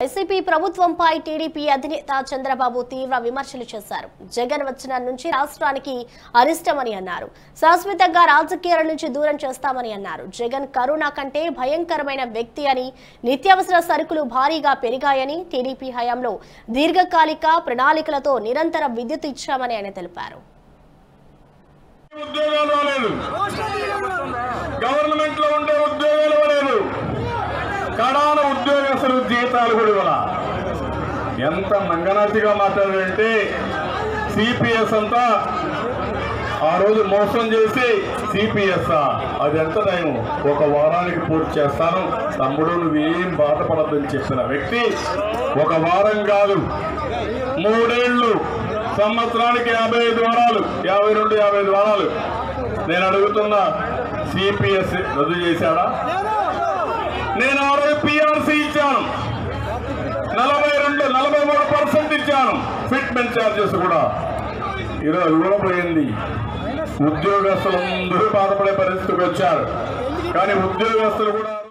YCP ప్రభుత్వంపై TDP అధినేత చంద్రబాబు తీవ్ర విమర్శలు చేశారు జగన్ వచ్చిన నుంచి రాష్ట్రానికి అరిష్టమని అన్నారు శాశ్వతంగా రాజకీయాల నుంచి దూరం చేస్తామని అన్నారు జగన్ కరోనా కంటే భయంకరమైన వ్యక్తి అని నిత్యావసర సరుకులు భారీగా పెరిగాయని టీడీపీ హయాంలో దీర్ఘకాలిక ప్రణాళికలతో నిరంతర విద్యుత్ ఇచ్చామని ఆయన తెలిపారు ఉద్యోగాలు రాలేదు గవర్నమెంట్ లో ఉండే ఉద్యోగాలు ఇవ్వలేదు కడాన ఉద్యోగస్తులు జీతాలు కూడా ఇవ్వాల ఎంత నంగనాచిగా మాట్లాడారంటే సిపిఎస్ అంతా ఆ రోజు మోసం చేసి సిపిఎస్ అది ఎంత నేను ఒక వారానికి పూర్తి చేస్తాను తమ్ముడు నువ్వేం బాధపడద్దని చెప్పిన వ్యక్తి ఒక వారం కాదు మూడేళ్లు సంవత్సరానికి యాభై ఐదు వారాలు యాభై రెండు యాభై ఐదు వారాలు నేను అడుగుతున్న సిపిఎస్ రద్దు చేశాడా నేను ఆ రోజు పిఆర్సీ ఇచ్చాను నలభై రెండు నలభై మూడు పర్సెంట్ ఇచ్చాను ఫిట్మెంట్ ఛార్జెస్ కూడా ఈరోజు కూడా పోయింది ఉద్యోగస్తులందరూ బాధపడే పరిస్థితికి వచ్చారు కానీ ఉద్యోగస్తులు కూడా